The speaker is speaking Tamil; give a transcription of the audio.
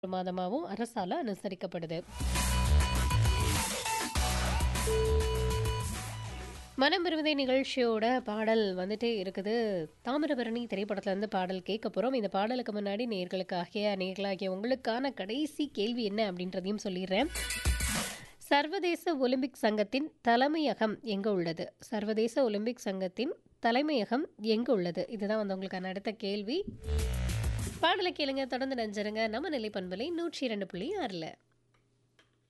மாதமாகவும் அரசால அனுசரிக்கப்படுது மனம் விரும்புதே நிகழ்ச்சியோட பாடல் வந்துட்டே இருக்குது தாமிரபரணி திரைப்படத்துல இருந்து பாடல் கேட்க போறோம் இந்த பாடலுக்கு முன்னாடி நேர்களுக்காகிய நேர்களாகிய உங்களுக்கான கடைசி கேள்வி என்ன அப்படின்றதையும் சொல்லிடுறேன் சர்வதேச ஒலிம்பிக் சங்கத்தின் தலைமையகம் எங்க உள்ளது சர்வதேச ஒலிம்பிக் சங்கத்தின் தலைமையகம் எங்க உள்ளது இதுதான் வந்து உங்களுக்கான அடுத்த கேள்வி பாடலை கேளுங்க தொடர்ந்து நஞ்சிருங்க நம்ம நிலை பண்பலை நூற்றி இரண்டு புள்ளி ஆறில்